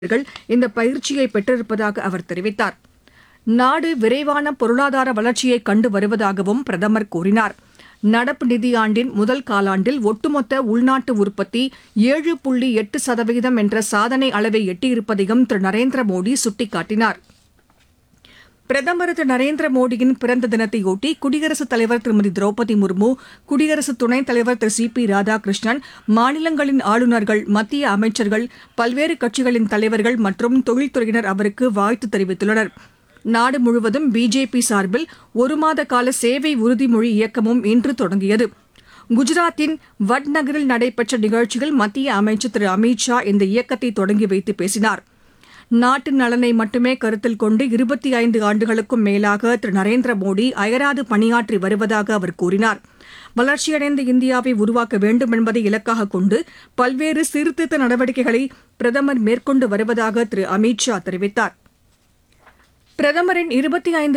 வீரர்கள் இந்த பயிற்சியை பெற்றிருப்பதாக அவர் தெரிவித்தார் நாடு விரைவான பொருளாதார வளர்ச்சியை கண்டு வருவதாகவும் பிரதமர் கூறினார் நடப்பு நிதியாண்டின் முதல் காலாண்டில் ஒட்டுமொத்த உள்நாட்டு உற்பத்தி ஏழு புள்ளி எட்டு சதவீதம் என்ற சாதனை அளவை எட்டியிருப்பதையும் திரு நரேந்திர மோடி சுட்டிக்காட்டினார் பிரதமர் திரு நரேந்திர மோடியின் பிறந்த தினத்தையொட்டி குடியரசுத் தலைவர் திருமதி திரௌபதி முர்மு குடியரசு துணைத் தலைவர் திரு சி பி ராதாகிருஷ்ணன் மாநிலங்களின் ஆளுநர்கள் மத்திய அமைச்சர்கள் பல்வேறு கட்சிகளின் தலைவர்கள் மற்றும் தொழில்துறையினர் அவருக்கு வாழ்த்து தெரிவித்துள்ளனர் நாடு முழுவதும் பிஜேபி சார்பில் ஒரு மாத கால சேவை உறுதிமொழி இயக்கமும் இன்று தொடங்கியது குஜராத்தின் வட்நகரில் நடைபெற்ற நிகழ்ச்சியில் மத்திய அமைச்சர் திரு அமித் ஷா இந்த இயக்கத்தை தொடங்கி வைத்து பேசினார் நாட்டின் நலனை மட்டுமே கருத்தில் கொண்டு இருபத்தி ஐந்து ஆண்டுகளுக்கும் மேலாக திரு நரேந்திர மோடி அயராது பணியாற்றி வருவதாக அவர் கூறினார் வளர்ச்சியடைந்த இந்தியாவை உருவாக்க வேண்டும் என்பதை இலக்காக கொண்டு பல்வேறு சீர்திருத்த நடவடிக்கைகளை பிரதமர் மேற்கொண்டு வருவதாக திரு அமித் ஷா தெரிவித்தார் பிரதமரின் இருபத்தி ஐந்து